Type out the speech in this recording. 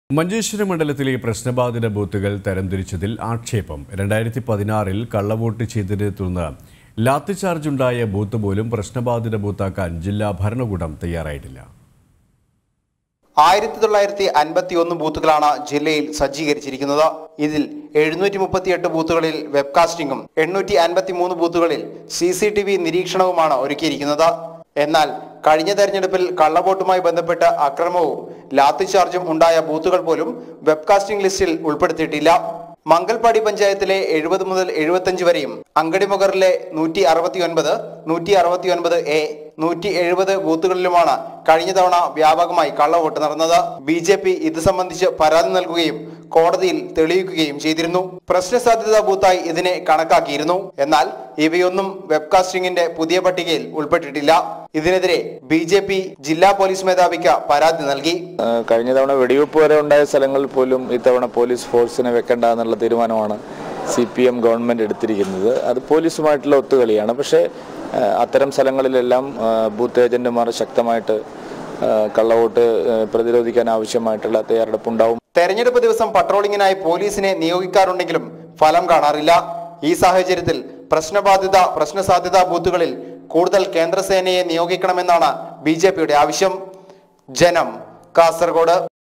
മഞ്ചേശ്വരം മണ്ഡലത്തിലെ പ്രശ്നബാധിത ബൂത്തുകൾ തരംതിരിച്ചതിൽ ആക്ഷേപം രണ്ടായിരത്തി പതിനാറിൽ കള്ളവോട്ട് ചെയ്തതിനെ തുടർന്ന് ലാത്തിചാർജ് ഉണ്ടായ ബൂത്ത് പോലും പ്രശ്നബാധിത ബൂത്താക്കാൻ ജില്ലാ ഭരണകൂടം തയ്യാറായിട്ടില്ല ആയിരത്തി തൊള്ളായിരത്തി അൻപത്തി ഒന്ന് ബൂത്തുകളാണ് ജില്ലയിൽ സജ്ജീകരിച്ചിരിക്കുന്നത് ഇതിൽ എഴുന്നൂറ്റി മുപ്പത്തിയെട്ട് ബൂത്തുകളിൽ വെബ്കാസ്റ്റിംഗും എണ്ണൂറ്റി അൻപത്തി മൂന്ന് ബൂത്തുകളിൽ സി സി ടി വി നിരീക്ഷണവുമാണ് ഒരുക്കിയിരിക്കുന്നത് എന്നാൽ കഴിഞ്ഞ തെരഞ്ഞെടുപ്പിൽ കള്ളവോട്ടുമായി ബന്ധപ്പെട്ട അക്രമവും ലാത്തിചാർജും ഉണ്ടായ ബൂത്തുകൾ പോലും വെബ്കാസ്റ്റിംഗ് ലിസ്റ്റിൽ ഉൾപ്പെടുത്തിയിട്ടില്ല മംഗൽപാടി പഞ്ചായത്തിലെ എഴുപത് മുതൽ എഴുപത്തഞ്ച് വരെയും അങ്കടിമുഗറിലെ നൂറ്റി അറുപത്തി ഒൻപത് നൂറ്റി അറുപത്തി ഒൻപത് എ നൂറ്റി എഴുപത് ബൂത്തുകളിലുമാണ് കഴിഞ്ഞ തവണ വ്യാപകമായി കള്ളവോട്ട് നടന്നത് ബി ജെ പി ഇത് സംബന്ധിച്ച് പരാതി നൽകുകയും കോടതിയിൽ തെളിയിക്കുകയും ചെയ്തിരുന്നു പ്രശ്നസാധ്യതാ ബൂത്തായി ഇതിനെ കണക്കാക്കിയിരുന്നു എന്നാൽ ഇവയൊന്നും വെബ്കാസ്റ്റിംഗിന്റെ പുതിയ പട്ടികയിൽ ഉൾപ്പെട്ടിട്ടില്ല ഇതിനെതിരെ ബി ജെ പി ജില്ലാ പോലീസ് മേധാവിക്ക് പരാതി നൽകി ആ, കഴിഞ്ഞ തവണ വെടിവെപ്പ് വരെ ഉണ്ടായ സ്ഥലങ്ങളിൽ പോലും ഇത്തവണ പോലീസ് ഫോഴ്സിനെ വെക്കണ്ട എന്നുള്ള തീരുമാനമാണ് സി പി എം ഗവൺമെന്റ് എടുത്തിരിക്കുന്നത് അത് പോലീസുമായിട്ടുള്ള ഒത്തുകളിയാണ് പക്ഷേ ആ, അത്തരം സ്ഥലങ്ങളിലെല്ലാം ആ, ബൂത്ത് ഏജന്റുമാർ ശക്തമായിട്ട് ആ, കള്ളവോട്ട് ആ, പ്രതിരോധിക്കാൻ ആവശ്യമായിട്ടുള്ള തയ്യാറെടുപ്പുണ്ടാവും തെരഞ്ഞെടുപ്പ് ദിവസം പട്രോളിങ്ങിനായി പോലീസിനെ നിയോഗിക്കാറുണ്ടെങ്കിലും ഫലം കാണാറില്ല ഈ സാഹചര്യത്തിൽ പ്രശ്നബാധിത പ്രശ്നസാധ്യതാ ബൂത്തുകളിൽ കൂടുതൽ കേന്ദ്രസേനയെ നിയോഗിക്കണമെന്നാണ് ബി ആവശ്യം ജനം കാസർഗോഡ്